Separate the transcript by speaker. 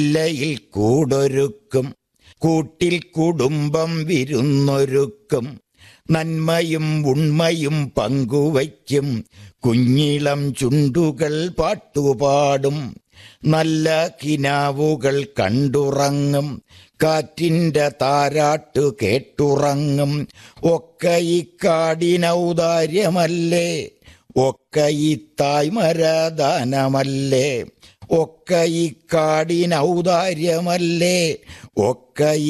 Speaker 1: ഇല്ലയിൽ കൂടൊരുക്കും കൂട്ടിൽ കുടുംബം വിരുന്നൊരുക്കും നന്മയും ഉണ്മയും പങ്കുവയ്ക്കും കുഞ്ഞിളം ചുണ്ടുകൾ പാട്ടുപാടും നല്ല കിനാവുകൾ കണ്ടുറങ്ങും കാറ്റിന്റെ താരാട്ടു കേട്ടുറങ്ങും ഒക്കെ ഇക്കാടിനൗദാര്യമല്ലേ ഒക്കെ ഈ തായ്മരദാനമല്ലേ ഒക്കെ ഇക്കാടിനൗദാര്യമല്ലേ ഒക്കെ